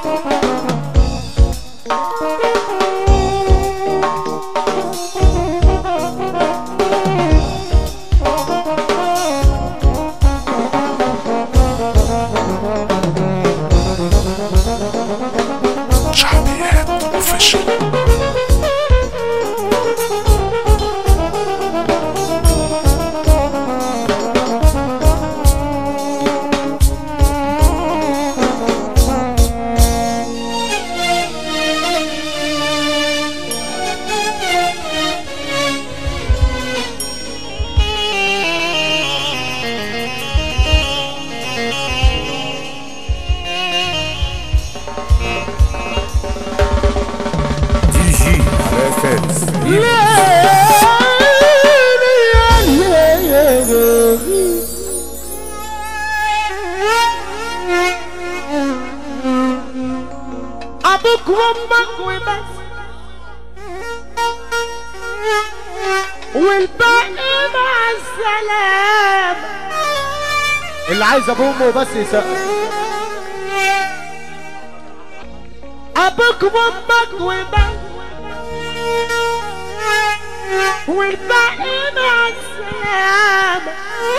شعبيات اوفيشال دي جي على فارس ابوك وامك وبس والباقي مع السلامة اللي عايز ابوه وامه بس يسقف ابوك وامك وبس والباقي مع السلامة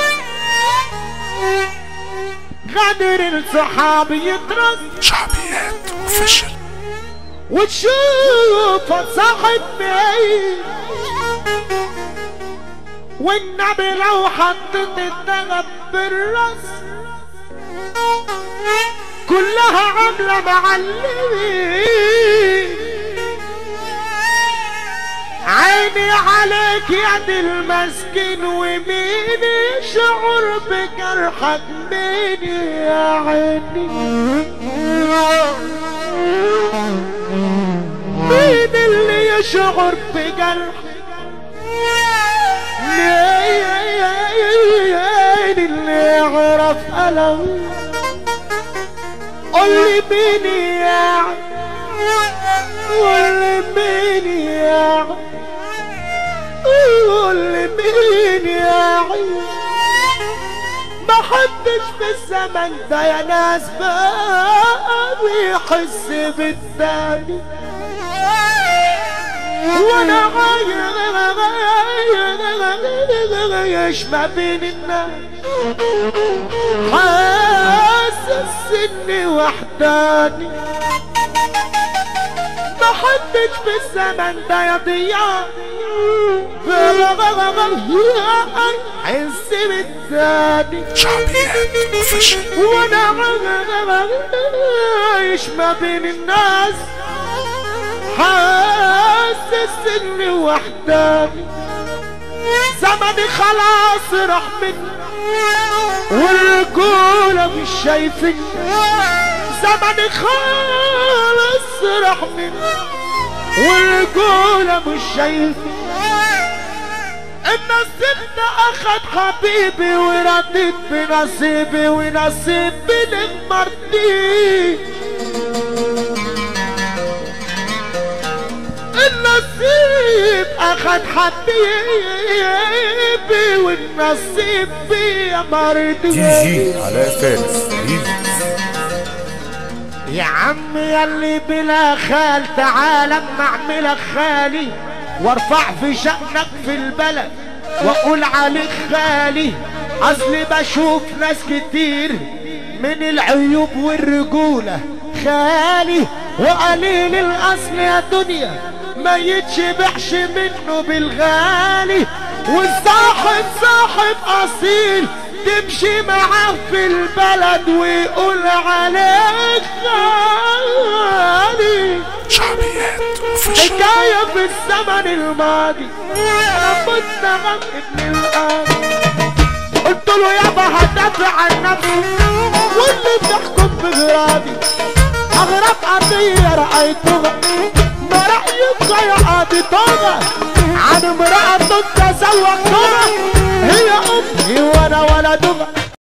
غادر الصحاب يترص شعبيات اوفيشال وتشوف صاحب مين والنبي لو حطيت الذهب بالراس كلها عاملة معلمين عيني عليك يا دي المسكين ومين يشعر بجرحك مين يا عيني مين اللي يشعر بجرح مين اللي يعرف ألم قول لي مين يا قول لي مين يا قول لي مين يا ما حدش في الزمن ده يا ناس بقى بيحس بالتاني وانا عايش ما بين الناس حاسس اني وحداني ما حدش في الزمن ده يا ضياء حس بالتاني شعبيات اوفيشال وانا عايش ما بين الناس حاسس اني وحداني زمني خلاص راح مني والرجولة مش شايفني زمني خلاص راح مني والرجولة مش شايفني النصيب ده اخد حبيبي ورديت بنصيبي ونصيبي للمرضي النصيب اخد حبيبي والنصيب يا مرضي دي جي على فارس يا عم يلي بلا خال تعال اما اعملك خالي وارفع في شأنك في البلد واقول عليك خالي اصلي بشوف ناس كتير من العيوب والرجولة خالي وقليل الاصل يا دنيا ما يتشبعش منه بالغالي والصاحب صاحب اصيل تمشي معاه في البلد ويقول عليك غالي شعبيات اوفيشال حكاية في الزمن الماضي انا كنت ابن القاضي قلت له يابا هدافع عن نفسي واللي بتحكم بغرابي اغرب قضية رأيتها ما رأيك يا قاضي طاغة عن امرأة تتزوج طاغة هي امي وانا ولدها